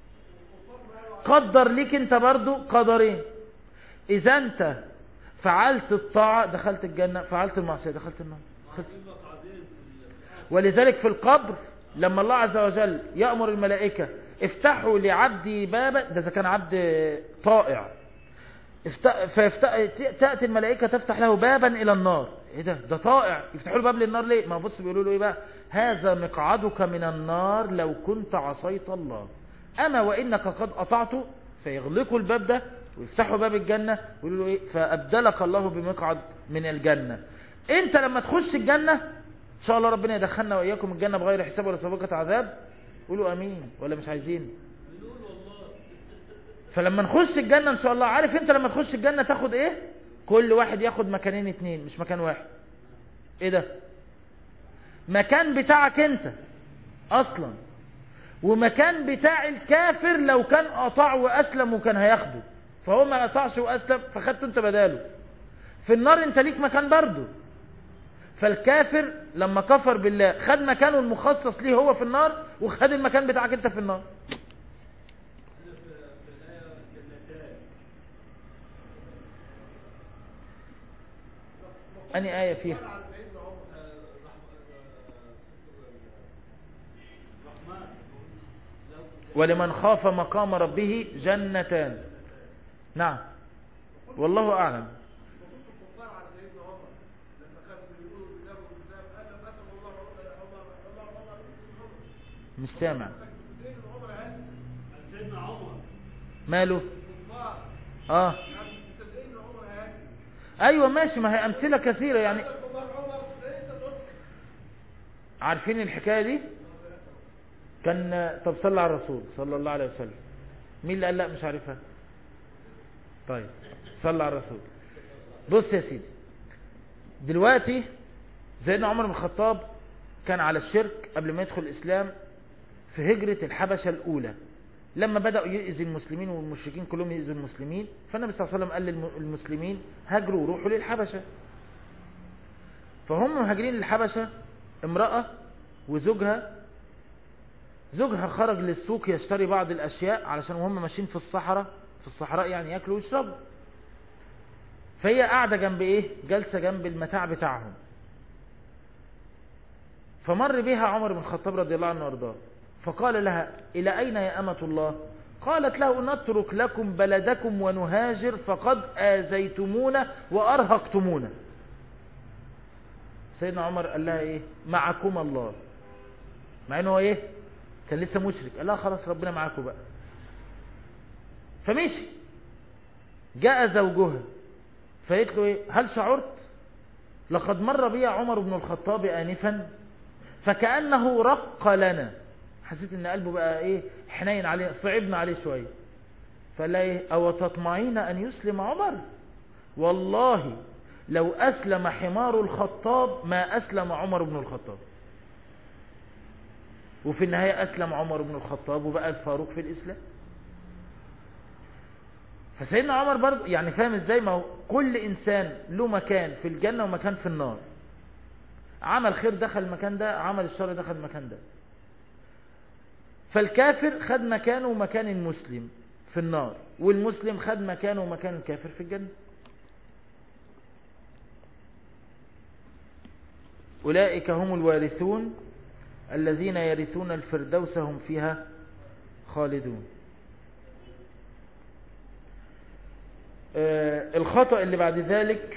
قدر ليك انت برضو قدرين إذا أنت فعلت الطاعة دخلت الجنة فعلت المعصية دخلت النار خلصت ولذلك في القبر لما الله عز وجل يأمر الملائكة افتحوا لعبدي بابا ده إذا كان عبد طائع تأتي الملائكة تفتح له بابا إلى النار ايه ده ده طائع يفتحوا له باب للنار ليه ما بص بيقولوا له ايه بقى هذا مقعدك من النار لو كنت عصيت الله أما وإنك قد أطعته فيغلقوا الباب ده ويفتحوا باب الجنة ويقولوا له ايه فأبدلك الله بمقعد من الجنة انت لما تخش الجنة ان شاء الله ربنا يدخلنا واياكم الجنة بغير حساب ولا سابقة عذاب قولوا امين ولا مش عايزين فلما نخش الجنة ان شاء الله عارف انت لما تخش الجنة تاخد ايه كل واحد ياخد مكانين اتنين مش مكان واحد ايه ده مكان بتاعك انت اصلا ومكان بتاع الكافر لو كان قطع واسلم وكان هياخده فهو ما قطعش واسلم فخدته انت بداله في النار انت ليك مكان برضه فالكافر لما كفر بالله خد مكانه المخصص ليه هو في النار وخد المكان بتاعك انت في النار هنا في في الآية جنتان اني آية فيها على سيدنا عمر آه، رحمن الرحمن لو ولمن خاف مقام ربه جنتان نعم والله أعلم الكفار على سيدنا عمر لما كانوا بيقولوا الكتاب والكتاب قال لم أتم الله عمر عمر عمر عمر عمر مش سامع سيدنا عمر هل سيدنا عمر ماله الكفار اه يعني سيدنا عمر هل ايوه ماشي ما هي امثله كثيره يعني الكفار عمر ليس ضد عارفين الحكايه دي كان طب صلى على الرسول صلى الله عليه وسلم مين اللي قال لا مش عارفها طيب صلى على الرسول بص يا سيدي دلوقتي سيدنا عمر بن الخطاب كان على الشرك قبل ما يدخل الإسلام في هجرة الحبشة الأولى لما بدأوا يؤذي المسلمين والمشركين كلهم يؤذوا المسلمين فالنبي صلى الله عليه وسلم قال للمسلمين هاجروا وروحوا للحبشة فهم مهاجرين للحبشة امرأة وزوجها زوجها خرج للسوق يشتري بعض الأشياء علشان وهم ماشيين في الصحراء في الصحراء يعني ياكلوا ويشربوا فهي قاعدة جنب ايه جالسة جنب المتاع بتاعهم فمر بها عمر بن الخطاب رضي الله عنه وارضاه فقال لها إلى أين يا أمة الله قالت له نترك لكم بلدكم ونهاجر فقد آذيتمونا وأرهقتمونا سيدنا عمر قال لها ايه معكم الله مع انه هو ايه كان لسه مشرك قال لها خلاص ربنا معاكم بقى فمشي جاء زوجها فقالت له ايه هل شعرت لقد مر بي عمر بن الخطاب آنفا فكأنه رق لنا حسيت ان قلبه بقى ايه حنين عليه صعبنا عليه شوية فقال لها ايه او تطمعين ان يسلم عمر والله لو اسلم حمار الخطاب ما اسلم عمر بن الخطاب وفي النهاية اسلم عمر بن الخطاب وبقى الفاروق في الاسلام فسيدنا عمر برضه يعني فاهم ازاي ما هو كل انسان له مكان في الجنة ومكان في النار عمل خير دخل المكان ده عمل الشر دخل المكان ده فالكافر خد مكانه ومكان المسلم في النار والمسلم خد مكانه ومكان الكافر في الجنة أولئك هم الوارثون الذين يرثون الفردوس هم فيها خالدون آه الخطأ اللي بعد ذلك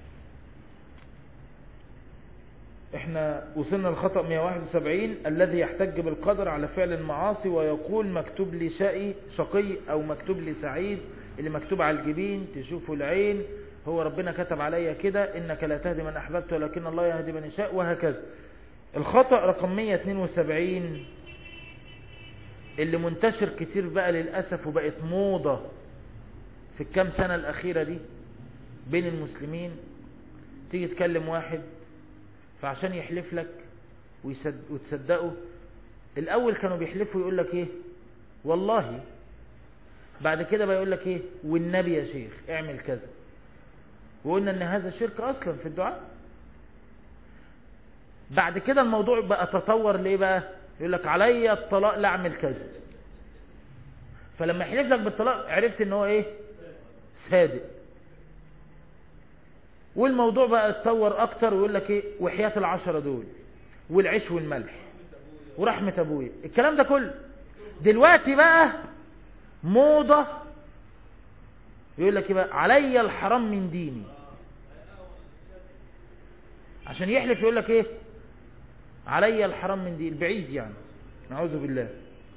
احنا وصلنا للخطأ 171 الذي يحتج بالقدر على فعل المعاصي ويقول مكتوب لي شقي شقي او مكتوب لي سعيد اللي مكتوب على الجبين تشوفه العين هو ربنا كتب عليا كده انك لا تهدي من احببت ولكن الله يهدي من يشاء وهكذا الخطأ رقم 172 اللي منتشر كتير بقى للأسف وبقت موضة في الكام سنة الأخيرة دي بين المسلمين تيجي تكلم واحد فعشان يحلف لك ويصد... وتصدقه الأول كانوا بيحلفوا يقول لك إيه والله بعد كده بقى يقول لك إيه والنبي يا شيخ اعمل كذا وقلنا ان هذا شرك اصلا في الدعاء بعد كده الموضوع بقى تطور ليه بقى يقول لك عليا الطلاق لا اعمل كذا فلما يحلف لك بالطلاق عرفت ان هو ايه صادق والموضوع بقى اتطور اكتر ويقول لك ايه وحياة العشرة دول والعيش والملح ورحمة ابويا الكلام ده كله دلوقتي بقى موضة يقول لك ايه بقى عليا الحرام من ديني عشان يحلف يقول لك ايه عليا الحرام من ديني البعيد يعني نعوذ بالله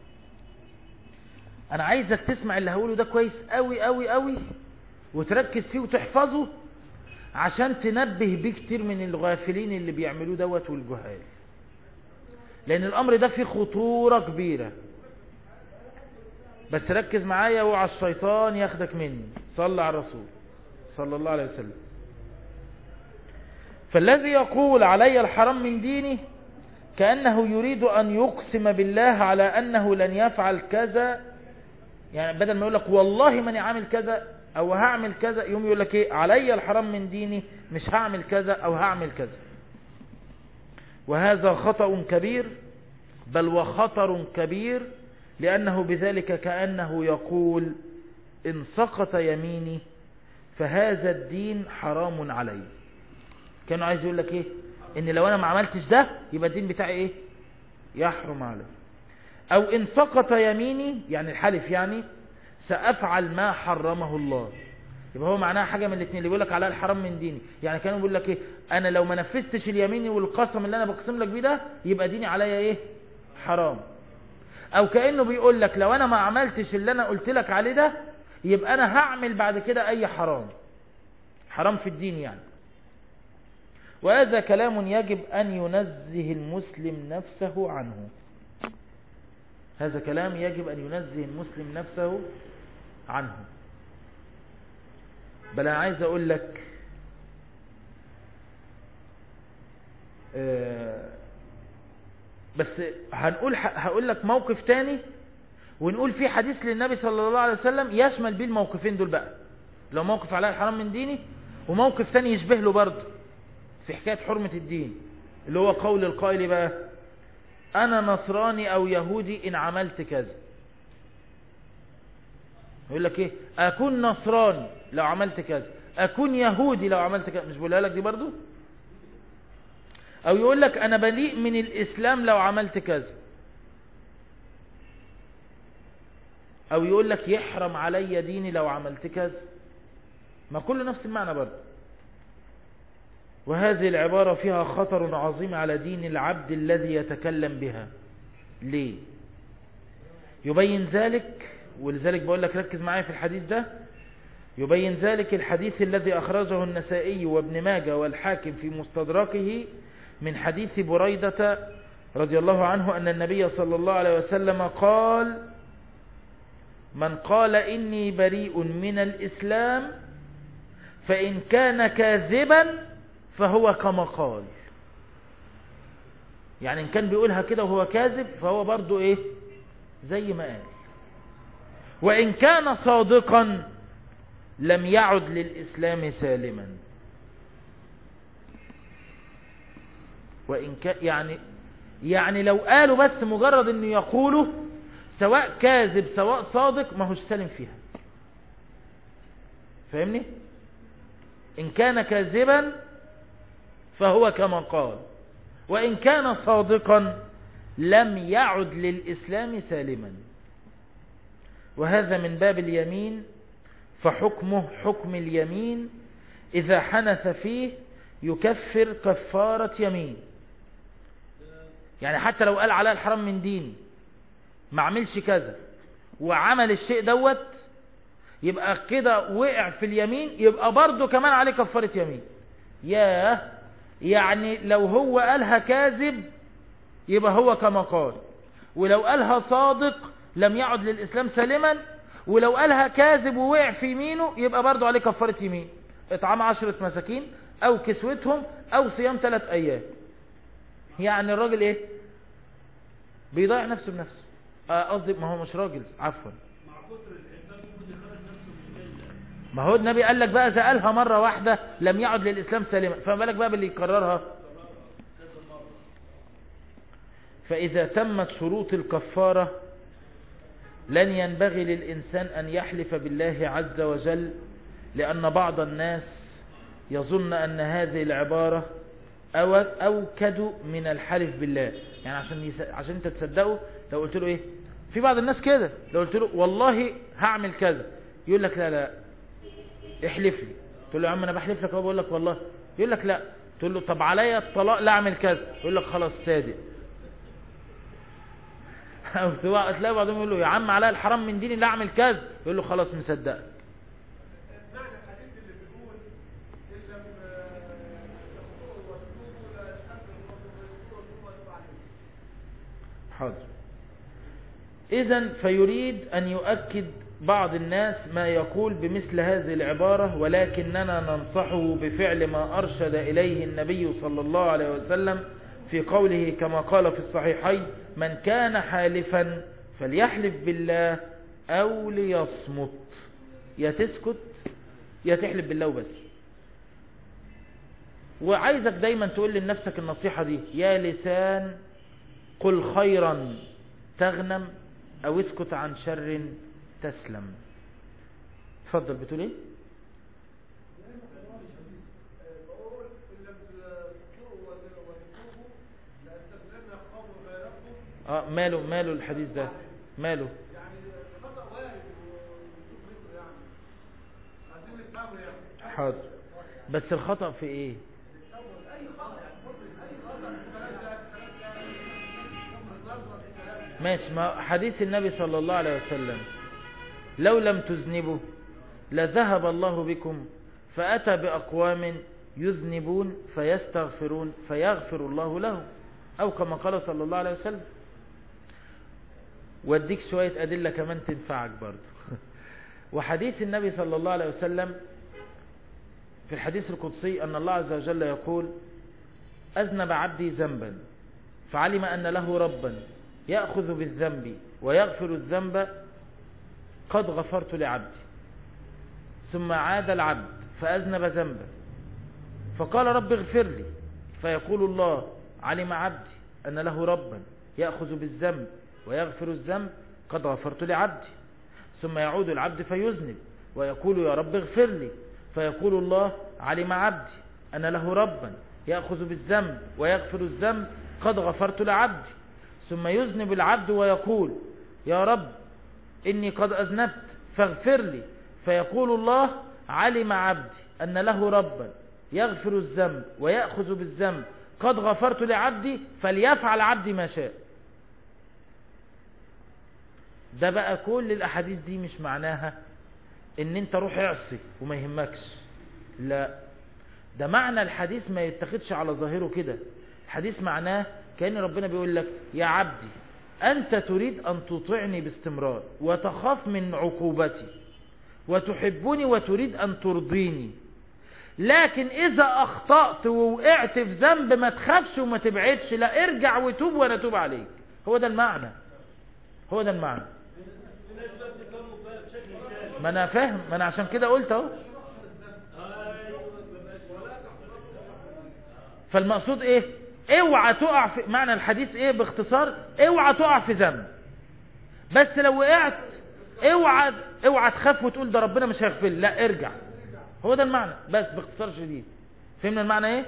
انا عايزك تسمع اللي هقوله ده كويس قوي قوي قوي وتركز فيه وتحفظه عشان تنبه بيه كتير من الغافلين اللي بيعملوه دوت والجهال لان الامر ده فيه خطورة كبيرة بس ركز معايا اوعى الشيطان ياخدك مني صلى على الرسول صلى الله عليه وسلم فالذي يقول علي الحرام من ديني كأنه يريد أن يقسم بالله على أنه لن يفعل كذا يعني بدل ما يقول لك والله ماني عامل كذا أو هعمل كذا يوم يقول لك إيه علي الحرام من ديني مش هعمل كذا أو هعمل كذا وهذا خطأ كبير بل وخطر كبير لأنه بذلك كأنه يقول إن سقط يميني فهذا الدين حرام علي كانوا عايز يقول لك إيه إن لو أنا ما عملتش ده يبقى الدين بتاعي إيه يحرم علي أو إن سقط يميني يعني الحلف يعني سأفعل ما حرمه الله يبقى هو معناها حاجة من الاثنين اللي بيقول لك على الحرام من ديني يعني كانوا بيقول لك ايه انا لو ما نفذتش اليمين والقسم اللي انا بقسم لك بيه ده يبقى ديني عليا ايه حرام او كأنه بيقول لك لو انا ما عملتش اللي انا قلت لك عليه ده يبقى انا هعمل بعد كده اي حرام حرام في الدين يعني وهذا كلام يجب ان ينزه المسلم نفسه عنه هذا كلام يجب ان ينزه المسلم نفسه عنه بل انا عايز اقول لك بس هنقول هقول لك موقف تاني ونقول فيه حديث للنبي صلى الله عليه وسلم يشمل بيه الموقفين دول بقى لو موقف على الحرام من ديني وموقف تاني يشبه له برضه في حكاية حرمة الدين اللي هو قول القائل بقى انا نصراني او يهودي ان عملت كذا يقول لك ايه اكون نصراني لو عملت كذا اكون يهودي لو عملت كذا مش بقولها لك دي برضو او يقول لك انا بريء من الاسلام لو عملت كذا او يقول لك يحرم علي ديني لو عملت كذا ما كله نفس المعنى برضو وهذه العبارة فيها خطر عظيم على دين العبد الذي يتكلم بها ليه يبين ذلك ولذلك بقول لك ركز معايا في الحديث ده يبين ذلك الحديث الذي أخرجه النسائي وابن ماجه والحاكم في مستدركه من حديث بريدة رضي الله عنه أن النبي صلى الله عليه وسلم قال من قال إني بريء من الإسلام فإن كان كاذبا فهو كما قال يعني إن كان بيقولها كده وهو كاذب فهو برضو إيه زي ما قال وإن كان صادقا لم يعد للإسلام سالما وإن كان يعني يعني لو قالوا بس مجرد انه يقولوا سواء كاذب سواء صادق ما هوش سالم فيها فاهمني إن كان كاذبا فهو كما قال وإن كان صادقا لم يعد للإسلام سالما وهذا من باب اليمين فحكمه حكم اليمين إذا حنث فيه يكفر كفارة يمين يعني حتى لو قال على الحرام من ديني ما عملش كذا وعمل الشيء دوت يبقى كده وقع في اليمين يبقى برضه كمان عليه كفارة يمين ياه يعني لو هو قالها كاذب يبقى هو كما قال ولو قالها صادق لم يعد للإسلام سالما ولو قالها كاذب ووقع في يمينه يبقى برضه عليه كفارة يمين اطعام عشرة مساكين او كسوتهم او صيام ثلاث ايام يعني الراجل ايه بيضيع نفسه بنفسه قصدي ما هو مش راجل عفوا مع كتر الإنسان ممكن يخرج نفسه من الملة ما هو النبي قال لك بقى اذا قالها مرة واحدة لم يعد للإسلام سالما فما بالك بقى باللي يكررها فإذا تمت شروط الكفارة لن ينبغي للإنسان أن يحلف بالله عز وجل لأن بعض الناس يظن أن هذه العبارة أو أوكد من الحلف بالله يعني عشان يس... عشان انت تصدقه لو قلت له ايه في بعض الناس كده لو قلت له والله هعمل كذا يقول لك لا لا احلف لي تقول له يا عم انا بحلف لك اهو بقول لك والله يقول لك لا تقول له طب عليا الطلاق لا اعمل كذا يقول لك خلاص صادق او تلاقي بعضهم يقول له يا عم عليا الحرام من ديني لا اعمل كذا يقول له خلاص مصدقك معنى الحديث اللي بيقول إن لم تخطئوا وتتوبوا لا يشهد الله ويذكروا ثم يتوب عليكم حاضر إذا فيريد أن يؤكد بعض الناس ما يقول بمثل هذه العبارة ولكننا ننصحه بفعل ما أرشد إليه النبي صلى الله عليه وسلم في قوله كما قال في الصحيحين من كان حالفا فليحلف بالله أو ليصمت يا تسكت يا تحلف بالله وبس وعايزك دايما تقول لنفسك النصيحة دي يا لسان قل خيرا تغنم أو اسكت عن شر تسلم تفضل بتقول ايه بقول إن لم تذكروا وتتوبوا لأستغفرن قوم غيركم اه ماله ماله الحديث ده ماله يعني خطأ وارد ويتوب منه يعني عايزين نفهمه يعني حاضر بس الخطأ في ايه أي خطأ يعني أي خطأ الكلام ده الكلام ده النظرة في الكلام ماشي ما حديث النبي صلى الله عليه وسلم لو لم تذنبوا لذهب الله بكم فأتى بأقوام يذنبون فيستغفرون فيغفر الله لهم أو كما قال صلى الله عليه وسلم واديك شوية أدلة كمان تنفعك برضه وحديث النبي صلى الله عليه وسلم في الحديث القدسي أن الله عز وجل يقول أذنب عبدي ذنبا فعلم أن له ربا يأخذ بالذنب ويغفر الذنب قد غفرت لعبدي ثم عاد العبد فأذنب ذنبا فقال رب اغفر لي فيقول الله علم عبدي أن له ربا يأخذ بالذنب ويغفر الذنب قد غفرت لعبدي ثم يعود العبد فيذنب ويقول يا رب اغفر لي فيقول الله علم عبدي أن له ربا يأخذ بالذنب ويغفر الذنب قد غفرت لعبدي ثم يذنب العبد ويقول يا رب إني قد أذنبت فاغفر لي فيقول الله علم عبدي أن له ربا يغفر الذنب ويأخذ بالذنب قد غفرت لعبدي فليفعل عبدي ما شاء ده بقى كل الأحاديث دي مش معناها ان انت روح اعصي وما يهمكش لا ده معنى الحديث ما يتخذش على ظاهره كده الحديث معناه كأن ربنا بيقول لك يا عبدي أنت تريد أن تطيعني باستمرار وتخاف من عقوبتي وتحبني وتريد أن ترضيني لكن إذا أخطأت ووقعت في ذنب ما تخافش وما تبعدش لا ارجع وتوب وأنا توب عليك هو ده المعنى هو ده المعنى في ناس بقى بتفهموا بقى بشكل كامل ما أنا فاهم ما أنا عشان كده قلت أهو ايوه ما بقاش فالمقصود ايه اوعى تقع في معنى الحديث ايه باختصار اوعى تقع في ذنب بس لو وقعت اوعى اوعى تخاف وتقول ده ربنا مش هيغفر لي. لا ارجع هو ده المعنى بس باختصار شديد فهمنا المعنى ايه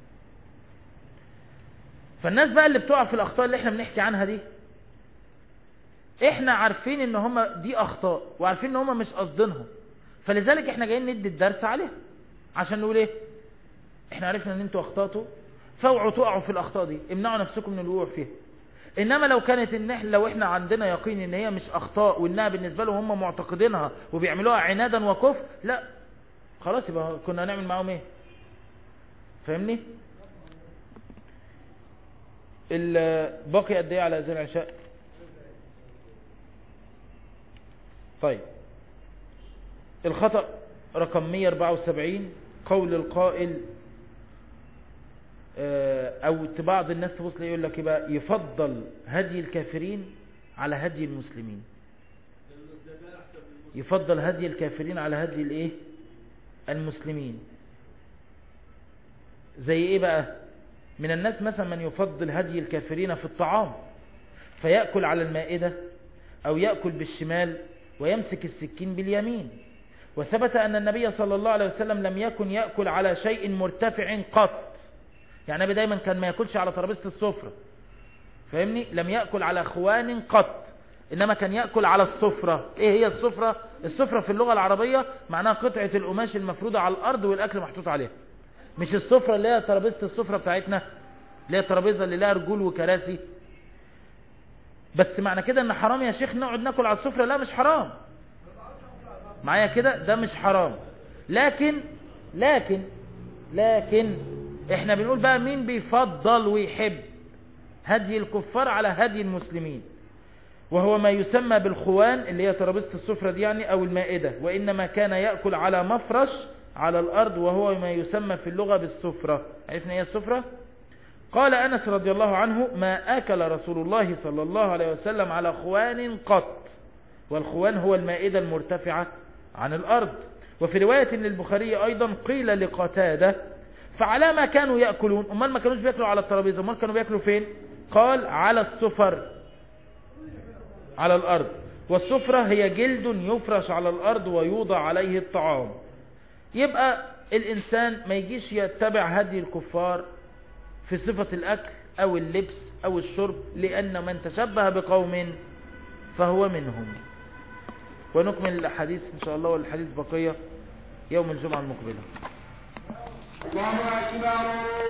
فالناس بقى اللي بتقع في الاخطاء اللي احنا بنحكي عنها دي احنا عارفين ان هم دي اخطاء وعارفين ان هم مش قصدينها فلذلك احنا جايين ندي الدرس عليها عشان نقول ايه احنا عرفنا ان انتوا اخطاتوا فاوعوا تقعوا في الاخطاء دي امنعوا نفسكم من الوقوع فيها انما لو كانت ان احنا لو احنا عندنا يقين ان هي مش اخطاء وانها بالنسبه لهم هم معتقدينها وبيعملوها عنادا وكفر لا خلاص يبقى كنا هنعمل معاهم ايه فاهمني ال- باقي قد ايه على اذان العشاء طيب الخطأ رقم 174 قول القائل آه، او بعض الناس تبص لي يقول لك إيه بقى يفضل هدي الكافرين على هدي المسلمين يفضل هدي الكافرين على هدي الايه المسلمين زي ايه بقى من الناس مثلا من يفضل هدي الكافرين في الطعام فيأكل على المائدة او يأكل بالشمال ويمسك السكين باليمين وثبت أن النبي صلى الله عليه وسلم لم يكن يأكل على شيء مرتفع قط يعني النبي دايما كان ما يأكلش على ترابيزة السفرة فاهمني لم يأكل على خوان قط إنما كان يأكل على السفرة إيه هي السفرة السفرة في اللغة العربية معناها قطعة القماش المفروضة على الأرض والأكل محطوط عليها مش السفرة اللي هي ترابيزة السفرة بتاعتنا اللي هي الترابيزة اللي لها رجول وكراسي بس معنى كده ان حرام يا شيخ نقعد ناكل على السفرة لا مش حرام معايا كده ده مش حرام لكن لكن لكن احنا بنقول بقى مين بيفضل ويحب هدي الكفار على هدي المسلمين وهو ما يسمى بالخوان اللي هي ترابيزة السفرة دي يعني او المائدة وانما كان يأكل على مفرش على الارض وهو ما يسمى في اللغة بالسفرة عرفنا ايه السفرة قال أنس رضي الله عنه ما أكل رسول الله صلى الله عليه وسلم على خوان قط والخوان هو المائدة المرتفعة عن الأرض وفي رواية للبخاري أيضا قيل لقتادة فعلى ما كانوا يأكلون أمال ما كانوش بيأكلوا على الترابيزة أمال كانوا بيأكلوا فين قال على السفر على الأرض والسفرة هي جلد يفرش على الأرض ويوضع عليه الطعام يبقى الإنسان ما يجيش يتبع هدي الكفار في صفة الأكل أو اللبس أو الشرب لأن من تشبه بقوم فهو منهم ونكمل الحديث إن شاء الله والحديث بقية يوم الجمعة المقبلة الله أكبر